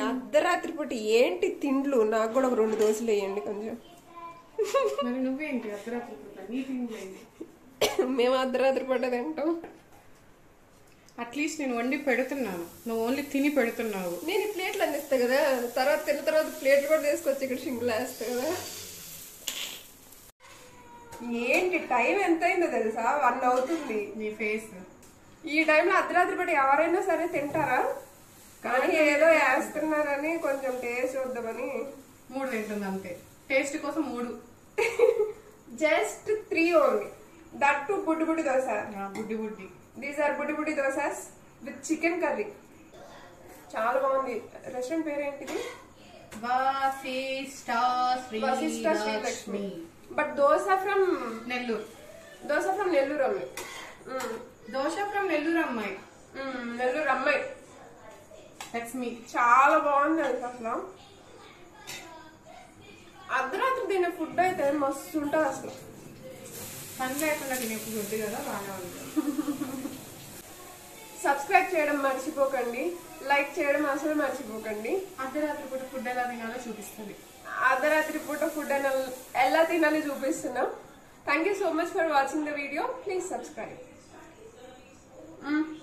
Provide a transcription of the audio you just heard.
అర్ధరాత్రి పూట ఏంటి తిండ్లు నాకు కూడా ఒక రెండు దోశలు వేయండి కొంచెం మరి నువ్వేంటి అర్ధరాత్రి పూట నీ తిండి మేము అర్ధరాత్రి పూట తింటాం అట్లీస్ట్ నేను వండి పెడుతున్నాను నువ్వు ఓన్లీ తిని పెడుతున్నావు నేను ఈ ప్లేట్లు అందిస్తా కదా తర్వాత తిన్న తర్వాత ప్లేట్లు కూడా తీసుకొచ్చి ఇక్కడ షింకులు వేస్తా కదా ఏంటి టైం ఎంత అయిందో తెలుసా వన్ అవుతుంది నీ ఫేస్ ఈ టైంలో అర్ధరాత్రి పూట ఎవరైనా సరే తింటారా కానీ ఏదో వేస్తున్నారని కొంచెం టేస్ట్ చూద్దామని మూడు తింటుంది అంతే టేస్ట్ కోసం మూడు just three only that too బుడ్డి బుడ్డి దోశ ఆ, బుడ్డి బుడ్డి దీస్ ఆర్ బుడ్డి బుడ్డి దోసాస్ విత్ చికెన్ కర్రీ చాలా బాగుంది రెస్టారెంట్ పేరు ఏంటిది Vasishta Vasishta Srilakshmi but dosa from Nellore dosa from Nellore అమ్మాయి మ్మ్. దోశ ఫ్రమ్ నెల్లూరు అమ్మాయి మ్మ్, నెల్లూరు అమ్మాయి లక్ష్మి చాలా బాగుంది అది అసలు అర్ధరాత్రి తినే ఫుడ్ అయితే మస్తు ఉంటుంది అసలు పని లేకుండా తినేప్పుడు గుడ్డు కదా బాగా ఉంది సబ్స్క్రైబ్ చేయడం మర్చిపోకండి లైక్ చేయడం అసలు మర్చిపోకండి అర్ధరాత్రి పూట ఫుడ్ ఎలా తినాలో చూపిస్తుంది అర్ధరాత్రి పూట ఫుడ్ ఎలా తినాలి చూపిస్తున్నాం thank you so much for watching the video please subscribe